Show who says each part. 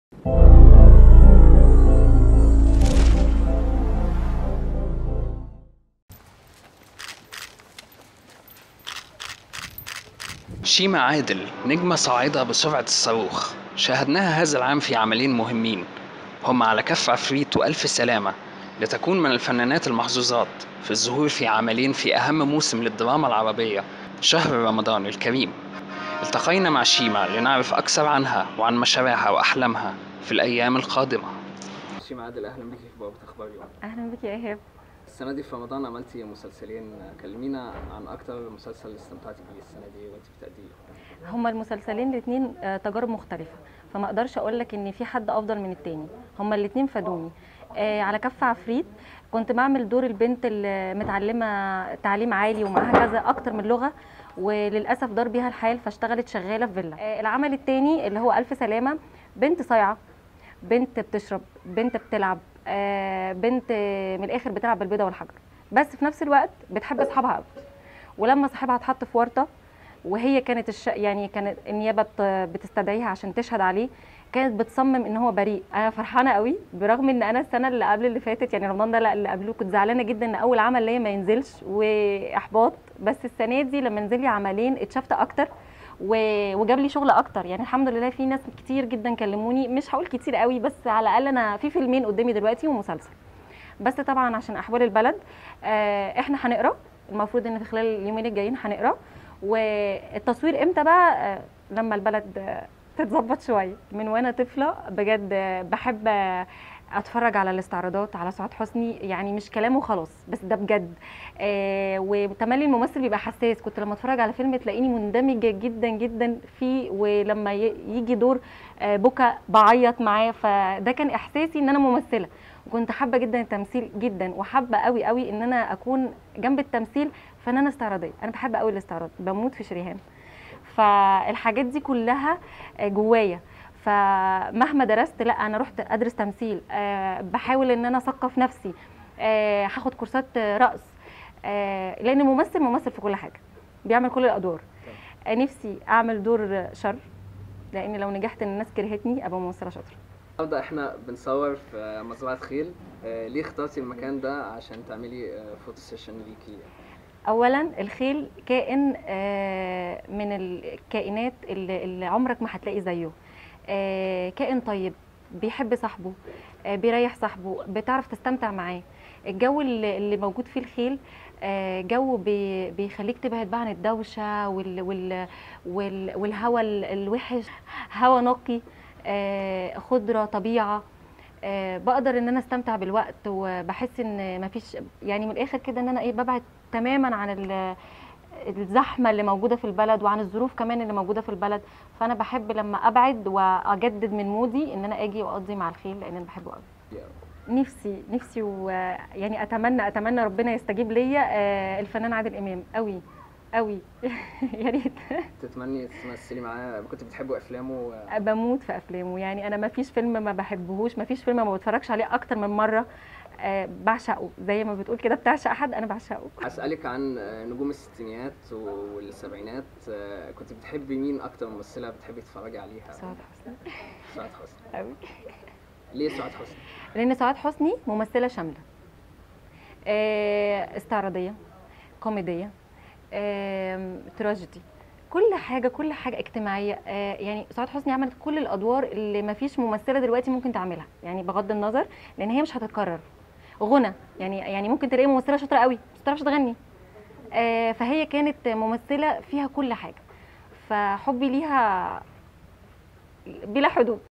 Speaker 1: شيماء عادل نجمة صاعدة بسرعة الصاروخ شاهدناها هذا العام في عملين مهمين هما على كف عفريت وألف سلامة لتكون من الفنانات المحظوظات في الظهور في عملين في أهم موسم للدراما العربية شهر رمضان الكريم التقينا مع شيماء لنعرف أكثر عنها وعن مشاريعها وأحلامها في الأيام القادمة شيماء عادل أهلا بك في بوابة أخبار اليوم
Speaker 2: اهلا بك يا ايهاب
Speaker 1: السنة دي في رمضان عملتي مسلسلين كلمينا عن أكتر مسلسل استمتعتي بيه السنة دي وأنت بتأديه
Speaker 2: هما المسلسلين الاثنين تجارب مختلفه فما اقدرش اقول لك ان في حد افضل من التاني هما الاثنين فادوني آه، على كف عفريت كنت بعمل دور البنت المتعلمه تعليم عالي ومعاها كذا اكتر من لغه وللاسف دار بيها الحال فاشتغلت شغاله في فيلا آه، العمل الثاني اللي هو الف سلامه بنت صايعه بنت بتشرب بنت بتلعب آه، بنت آه، من الاخر بتلعب بالبيضه والحجر بس في نفس الوقت بتحب اصحابها قوي ولما صاحبها اتحط في ورطه وهي كانت الش... يعني كانت النيابه بت... بتستدعيها عشان تشهد عليه كانت بتصمم ان هو بريء انا فرحانه قوي برغم ان انا السنه اللي قبل اللي فاتت يعني رمضان ده لا اللي قبله كنت زعلانه جدا ان اول عمل ليا ما ينزلش واحباط بس السنه دي لما نزل لي عملين اتشفت اكتر و... وجاب لي شغل اكتر يعني الحمد لله في ناس كتير جدا كلموني مش هقول كتير قوي بس على الاقل انا في فيلمين قدامي دلوقتي ومسلسل بس طبعا عشان احوال البلد آه احنا هنقرا المفروض ان في خلال اليومين الجايين هنقرا والتصوير امتى بقى آه، لما البلد آه، تتظبط شويه من وانا طفله بجد آه، بحب آه، اتفرج على الاستعراضات على سعاد حسني يعني مش كلام وخلاص بس ده بجد آه وتملي الممثل بيبقى حساس كنت لما اتفرج على فيلم تلاقيني مندمجه جدا جدا فيه ولما ي- يجي دور آه بكى بعيط معاه فده كان احساسي ان انا ممثله وكنت حابه جدا التمثيل جدا وحابه قوي قوي ان انا اكون جنب التمثيل فنانه استعراضيه انا بحب قوي الاستعراض بموت في شريهان فالحاجات دي كلها آه، جوايا فمهما درست لا انا رحت ادرس تمثيل أه بحاول ان انا اثقف نفسي أه هاخد كورسات آه، رقص أه لان الممثل ممثل في كل حاجه بيعمل كل الادوار أه نفسي اعمل دور شر لان لو نجحت ان الناس كرهتني ابقى ممثله شاطره
Speaker 1: النهارده احنا بنصور في مزرعة خيل آه، ليه اخترتي المكان ده عشان تعملي آه، فوتو سيشن ليكي
Speaker 2: اولا الخيل كائن آه، من الكائنات اللي اللي عمرك ما هتلاقي زيه آه، كائن طيب بيحب صاحبه آه، بيريح صاحبه بتعرف تستمتع معاه الجو اللي اللي موجود فيه الخيل آه، جو بي- بيخليك تبعد بقى عن الدوشه وال وال وال والهواء ال- الوحش هواء نقي آه، خضره طبيعه آه، بقدر ان انا استمتع بالوقت وبحس ان مفيش يعني من الاخر كده ان انا ايه ببعد تماما عن ال- الزحمه اللي موجوده في البلد وعن الظروف كمان اللي موجوده في البلد فانا بحب لما ابعد واجدد من مودي ان انا اجي واقضي مع الخيل لان انا بحبه قوي نفسي نفسي ويعني اتمنى اتمنى ربنا يستجيب ليا آه، الفنان عادل امام قوي قوي يا ريت
Speaker 1: تتمني تمثلي معاه كنت بتحبوا افلامه آه،
Speaker 2: بموت في افلامه يعني انا ما فيش فيلم ما بحبهوش ما فيش فيلم ما بتفرجش عليه اكتر من مره آه، بعشقه زي ما بتقول كده بتعشق حد انا بعشقه
Speaker 1: هسألك عن آه، نجوم الستينيات والسبعينات آه، كنت بتحبي مين اكتر ممثلة بتحبي تتفرجي عليها
Speaker 2: سعاد حسني
Speaker 1: سعاد حسني
Speaker 2: قوي
Speaker 1: ليه سعاد حسني
Speaker 2: لان سعاد حسني ممثله شامله آه، استعراضيه كوميديه آم، تراجيدي كل حاجه كل حاجه اجتماعيه آه، يعني سعاد حسني عملت كل الادوار اللي ما فيش ممثله دلوقتي ممكن تعملها يعني بغض النظر لان هي مش هتتكرر غنى يعني يعني ممكن تلاقي ممثله شاطره قوي بس ما بتعرفش تغني آه، فهي كانت ممثله فيها كل حاجه فحبي ليها بلا حدود